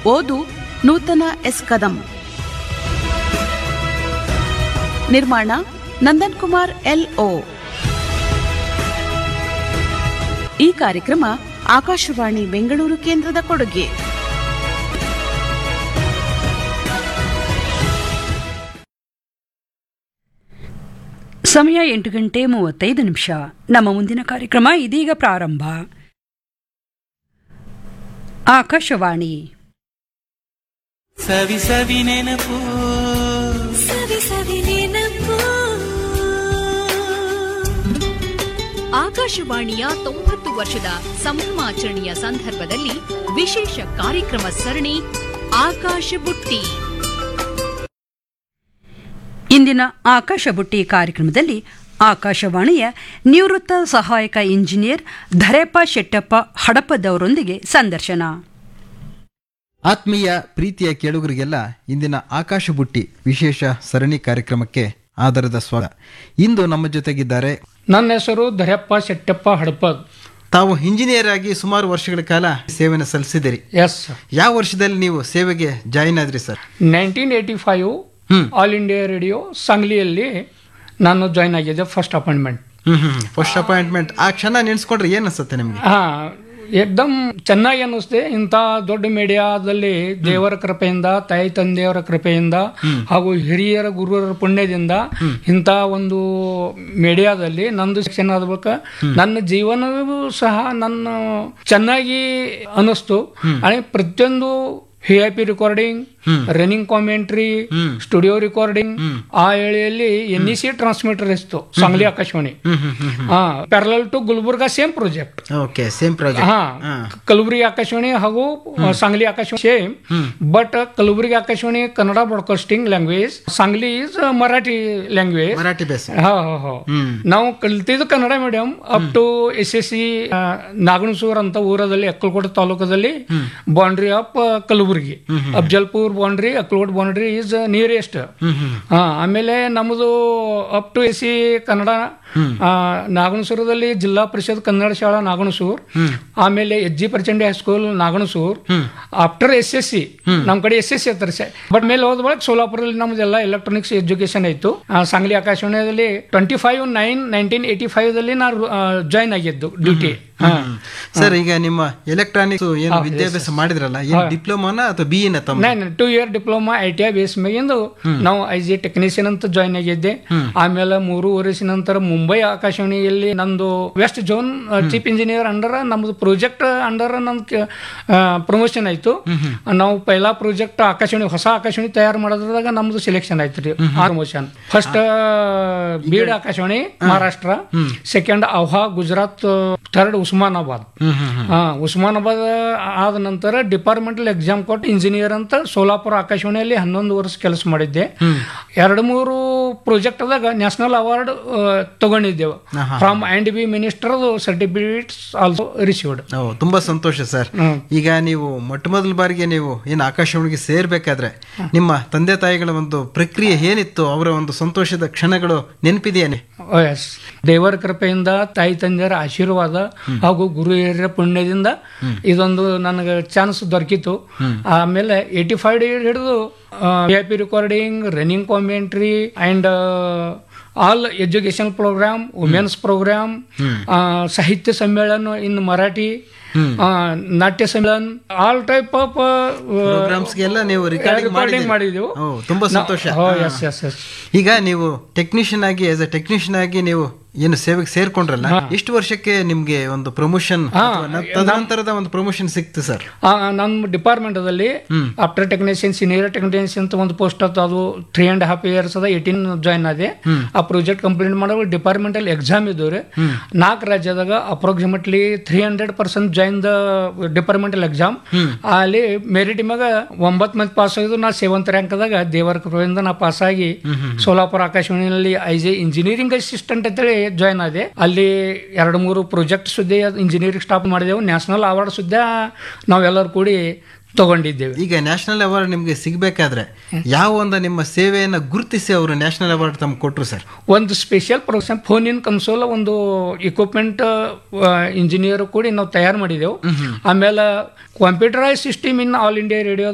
ಓದು ನೂತನ ಎಸ್ ಕದಂ ನಿರ್ಮಾಣ ನಂದನ್ ಕುಮಾರ್ ಎಲ್ಒ ಈ ಕಾರ್ಯಕ್ರಮ ಆಕಾಶವಾಣಿ ಬೆಂಗಳೂರು ಕೇಂದ್ರದ ಕೊಡುಗೆ ಸಮಯ ಎಂಟು ಗಂಟೆ ಮೂವತ್ತೈದು ನಿಮಿಷ ನಮ್ಮ ಮುಂದಿನ ಕಾರ್ಯಕ್ರಮ ಇದೀಗ ಪ್ರಾರಂಭ ಆಕಾಶವಾಣಿ ಸವಿ ಸವಿ ನೆನಪು ಸವಿ ಸವಿ ನೆನಪು ಆಕಾಶವಾಣಿಯ ತೊಂಬತ್ತು ವರ್ಷದ ಸಂಭ್ರಮಾಚರಣೆಯ ಸಂದರ್ಭದಲ್ಲಿ ವಿಶೇಷ ಕಾರ್ಯಕ್ರಮ ಸರಣಿ ಆಕಾಶ ಬುಟ್ಟಿ ಇಂದಿನ ಆಕಾಶ ಬುಟ್ಟಿ ಕಾರ್ಯಕ್ರಮದಲ್ಲಿ ಆಕಾಶವಾಣಿಯ ನಿವೃತ್ತ ಸಹಾಯಕ ಇಂಜಿನಿಯರ್ ಧರೆಪ್ಪ ಶೆಟ್ಟಪ್ಪ ಹಡಪದವರೊಂದಿಗೆ ಸಂದರ್ಶನ ಆತ್ಮೀಯ ಪ್ರೀತಿಯ ಕೇಳುಗರಿಗೆಲ್ಲ ಇಂದಿನ ಆಕಾಶ ಬುಟ್ಟಿ ವಿಶೇಷ ಸರಣಿ ಕಾರ್ಯಕ್ರಮಕ್ಕೆ ಆಧಾರದ ಸ್ವಾಗತ ಇಂದು ನಮ್ಮ ಜೊತೆಗಿದ್ದಾರೆ ನನ್ನ ಹೆಸರು ಧರೆಪ್ಪ ಶೆಟ್ಟಪ್ಪ ಹಡಪದ್ ತಾವು ಇಂಜಿನಿಯರ್ ಆಗಿ ಸುಮಾರು ವರ್ಷಗಳ ಕಾಲ ಸೇವೆಯನ್ನು ಸಲ್ಲಿಸಿದಿರಿ ಎಸ್ ಯಾವ ವರ್ಷದಲ್ಲಿ ನೀವು ಸೇವೆಗೆ ಜಾಯಿನ್ ಆದ್ರಿ sir nineteen eighty five All India Radio ಸಂಗ್ಲಿಯಲ್ಲಿ ನಾನು ಜಾಯ್ನ್ ಆಗಿದ್ದೆ first appointment hmm hmm first appointment ಆ ಕ್ಷಣ ನೆನೆಸ್ಕೊಂಡ್ರೆ ಏನ್ ಅನ್ಸುತ್ತೆ ನಿಮ್ಗೆ ಹಾ ಏಕ್ದಮ್ ಚೆನ್ನಾಗಿ ಅನ್ನಿಸ್ತೆ ಇಂಥ ದೊಡ್ಡ ಮೀಡಿಯಾದಲ್ಲಿ ದೇವರ ಕೃಪೆಯಿಂದ ತಾಯಿ ತಂದೆಯವರ ಕೃಪೆಯಿಂದ ಹಾಗೂ ಹಿರಿಯರ ಗುರುವರ ಪುಣ್ಯದಿಂದ ಇಂಥ ಒಂದು ಮೀಡಿಯಾದಲ್ಲಿ ನಂದು ಶಿಕ್ಷಣ ಆದ ಬಳಿಕ ನನ್ನ ಜೀವನವೂ ಸಹ ನನ್ನ ಚೆನ್ನಾಗಿ ಅನ್ನಿಸ್ತು आणि ಪ್ರತಿಯೊಂದು V I P recording running commentary studio recording ಆ ವೇಳೆಯಲ್ಲಿ ಎನ್ ಇ ಸಿ ಟ್ರಾನ್ಸ್ಮಿಟರ್ ಇತ್ತು ಸಾಂಗ್ಲಿ ಆಕಾಶವಾಣಿ ಹಾ parallel to Gulbarga same project okay same project ಹಾ ಕಲಬುರಗಿ ಆಕಾಶವಾಣಿ ಹಾಗೂ Sangli Akashvani same but Kalaburagi Akashvani Kannada broadcasting language Sangli is Marathi language Marathi base ಹಾ ಹಾ ಹಾ ನಾವು ಕಲ್ತಿದ್ದು Kannada medium up to S S C Naganasur ಅಂತ ಊರದಲ್ಲಿ ಅಕ್ಕಲಕೋಟೆ ತಾಲೂಕದಲ್ಲಿ boundary of Kalaburagi Afzalpur boundary Akkalkot boundary is nearest ಹಾ ಆಮೇಲೆ ನಮ್ಮದು up to S C Kannada ಆ, ನಾಗಣಸೂರದಲ್ಲಿ ಜಿಲ್ಲಾ ಪರಿಷತ್ ಕನ್ನಡ ಶಾಲಾ ನಾಗಣಸೂರ್ ಆಮೇಲೆ H G Prachandi high school Naganasur after S S C ನಮ್ ಕಡೆ ಎಸ್ ಎಸ್ ಸಿ ಇರ್ತಾರೆ ಬಟ್ ಮೇಲೆ ಹೋದ ಬಳಿಕ ಸೋಲಾಪುರದಲ್ಲಿ ನಮ್ದೆಲ್ಲ ಎಲೆಕ್ಟ್ರಾನಿಕ್ಸ್ ಎಜುಕೇಶನ್ ಆಯ್ತು ಆ, ಸಾಂಗ್ಲಿ ಆಕಾಶವಾಣಿಯಲ್ಲಿ twenty five nine nineteen eighty five ದಲ್ಲಿ ನಾನು ಜಾಯ್ನ್ ಆಗಿದ್ದು ಡ್ಯೂಟಿ ಸರ್ ಈಗ ನಿಮ್ಮ ಎಲೆಕ್ಟ್ರಾನಿಕ್ಸ್ ಏನು ವಿದ್ಯಾಭ್ಯಾಸ ಮಾಡಿದ್ರಲ್ಲ ಏನು ಡಿಪ್ಲೊಮಾನ ಅಥವಾ ಬಿ ಎನ ತಮ್ಮ ನಾನು two year diploma I T I base ಮೇಗಿಂದು ನಾವು ಐ ಜಿ ಟೆಕ್ನಿಷಿಯನ್ ಅಂತ ಜಾಯ್ನ್ ಆಗಿದ್ದೆ ಆಮೇಲೆ ಮೂರು ವರ್ಷ ನಂತರ ಮುಂಬೈ ಆಕಾಶವಾಣಿಯಲ್ಲಿ ನಂದು west zone chief engineer under ನಮ್ದು ಪ್ರಾಜೆಕ್ಟ್ ಅಂಡರ್ ನಮ್ದು ಪ್ರಮೋಷನ್ ಆಯ್ತು ನಾವು ಪೈಲಾ ಪ್ರಾಜೆಕ್ಟ್ ಆಕಾಶವಾಣಿ ಹೊಸ ಆಕಾಶವಾಣಿ ತಯಾರು ಮಾಡೋದ್ರಾಗ ನಮ್ದು ಸೆಲೆಕ್ಷನ್ ಆಯ್ತು re promotion first Beed Akashvani Maharashtra second ಅವಹಾ ಗುಜರಾತ್ ಥರ್ಡ್ ಉಸ್ಮಾನಾಬಾದ್ ಹಾ ಉಸ್ಮಾನಾಬಾದ್ ಆದ ನಂತರ ಡಿಪಾರ್ಟ್ಮೆಂಟಲ್ ಎಕ್ಸಾಮ್ ಕೊಟ್ಟು ಇಂಜಿನಿಯರ್ ಅಂತ ಸೋಲಾಪುರ ಆಕಾಶವಾಣಿಯಲ್ಲಿ ಹನ್ನೊಂದು ವರ್ಷ ಕೆಲಸ ಮಾಡಿದ್ದೆ ಎರಡು ಮೂರು ಪ್ರಾಜೆಕ್ಟ್ ಅದಾಗ ನ್ಯಾಷನಲ್ ಅವಾರ್ಡ್ ತಗೊಂಡಿದ್ದೆವು from and B minister certificates also received ಓ ತುಂಬಾ ಸಂತೋಷ ಸರ್ ಈಗ ನೀವು ಮೊಟ್ಟ ಮೊದಲ ಬಾರಿಗೆ ನೀವು ಏನು ಆಕಾಶವಾಣಿಗೆ ಸೇರ್ಬೇಕಾದ್ರೆ ನಿಮ್ಮ ತಂದೆ ತಾಯಿಗಳ ಒಂದು ಪ್ರಕ್ರಿಯೆ ಏನಿತ್ತು ಅವರ ಒಂದು ಸಂತೋಷದ ಕ್ಷಣಗಳು ನೆನಪಿದೆಯೇ ಎಸ್ ದೇವರ ಕೃಪೆಯಿಂದ ತಾಯಿ ತಂದೆಯರ ಆಶೀರ್ವಾದ ಹಾಗೂ ಗುರು ಹಿರಿಯರ ಪುಣ್ಯದಿಂದ ಇದೊಂದು ನನಗೆ ಚಾನ್ಸ್ ದೊರಕಿತು ಆಮೇಲೆ ಏಯ್ಟಿ ಫೈವ್ ಹಿಡಿದು V I P recording running commentary and all education program women's program ಸಾಹಿತ್ಯ ಸಮ್ಮೇಳನ ಇನ್ ಮರಾಠಿ ಆ, ನಾಟ್ಯ ಸಮ್ಮೇಳನ್ ಆಲ್ ಟೈಪ್ ಆಫ್ ಪ್ರೋಗ್ರಾಮ್ಸ್ಗೆಲ್ಲ ನೀವು ರಿಕಾರ್ಡಿಂಗ್ ರಿಕಾರ್ಡಿಂಗ್ ಮಾಡಿದೆವು ಓ ತುಂಬಾ ಸಂತೋಷ ಎಸ್ ಎಸ್ ಎಸ್ ಈಗ ನೀವು ಟೆಕ್ನಿಷಿಯನ್ ಆಗಿ ಆಸ್ ಎ ಟೆಕ್ನಿಷಿಯನ್ ಆಗಿ ನೀವು ಏನು ಸೇವೆಗೆ ಸೇರ್ಕೊಂಡ್ರಲ್ಲ ಎಷ್ಟು ವರ್ಷಕ್ಕೆ ನಿಮ್ಗೆ ಒಂದು ಪ್ರಮೋಷನ್ ತದನಂತರದ ಒಂದು ಪ್ರಮೋಷನ್ ಸಿಕ್ತು ಸರ್ ಆ, ನಮ್ಮ ಡಿಪಾರ್ಟ್ಮೆಂಟದಲ್ಲಿ ಆಫ್ಟರ್ ಟೆಕ್ನಿಷಿಯನ್ ಸೀನಿಯರ್ ಟೆಕ್ನಿಷಿಯನ್ ಅಂತ ಒಂದು ಪೋಸ್ಟ್ ಅದು ಅದು ತ್ರೀ ಅಂಡ್ ಹಾಫ್ ಇಯರ್ಸ್ ಅದ ಏಯ್ಟೀನ್ ಜಾಯ್ನ್ ಆದೆ ಆ ಪ್ರಾಜೆಕ್ಟ್ ಕಂಪ್ಲೀಟ್ ಮಾಡೋ ಡಿಪಾರ್ಟ್ಮೆಂಟಲ್ಲಿ ಎಕ್ಸಾಮ್ ಇದ್ದವ್ರಿ ನಾಲ್ಕು ರಾಜ್ಯದಾಗ approximately three hundred percent join the departmental exam ಅಲ್ಲಿ ಮೆರಿಟ್ ಮ್ಯಾಗ ಒಂಬತ್ತು ಮಂದಿ ಪಾಸ್ ಆಗಿದ್ದು ನಾ ಸೆವೆಂತ್ ರ್ಯಾಂಕ್ದಾಗ ದೇವರ ಕೃಪೆಯಿಂದ ನಾ ಪಾಸ್ ಆಗಿ ಸೋಲಾಪುರ ಆಕಾಶವಾಣಿಯಲ್ಲಿ ಐಸ್ ಎ ಇಂಜಿನಿಯರಿಂಗ್ ಅಸಿಸ್ಟೆಂಟ್ ಅಂತೇಳಿ ಜಾಯ್ನ್ ಆದೆ ಅಲ್ಲಿ ಎರಡು ಮೂರು ಪ್ರಾಜೆಕ್ಟ್ ಸುದ್ದಿ ಇಂಜಿನಿಯರಿಂಗ್ ಸ್ಟಾಪ್ ಮಾಡಿದೆವು ನ್ಯಾಷನಲ್ ಅವಾರ್ಡ್ ಸುದ್ದ ನಾವೆಲ್ಲರೂ ಕೂಡಿ ತಗೊಂಡಿದ್ದೇವೆ ಈಗ ನ್ಯಾಷನಲ್ ಅವಾರ್ಡ್ ನಿಮ್ಗೆ ಸಿಗ್ಬೇಕಾದ್ರೆ ಯಾವ ಒಂದು ನಿಮ್ಮ ಸೇವೆಯನ್ನ ಗುರುತಿಸಿ ಅವರು ನ್ಯಾಷನಲ್ ಅವಾರ್ಡ್ ತಮ್ಗೆ ಕೊಟ್ರು ಸರ್ ಒಂದು special program phone in console ಒಂದು ಇಕ್ವಿಪ್ಮೆಂಟ್ ಇಂಜಿನಿಯರ್ ಕೂಡಿ ನಾವು ತಯಾರು ಮಾಡಿದೆವು ಆಮೇಲೆ computerise system in All India radio